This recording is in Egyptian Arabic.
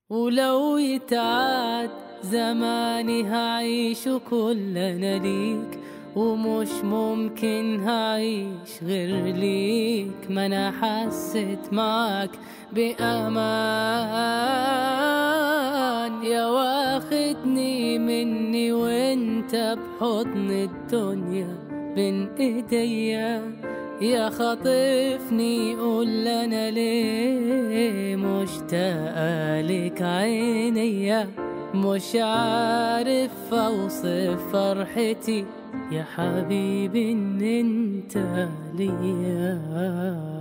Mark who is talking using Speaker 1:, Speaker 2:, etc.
Speaker 1: ولو يتعاد زماني هعيش كلنا ليك ومش ممكن هعيش غير ليك ما انا حسيت معك بأمان يا واخدني مني وانت بحضن الدنيا بين ايديا يا خاطفني قول انا ليه مشتاقة لك عينيا مش عارف اوصف فرحتي يا حبيبي ان انت ليا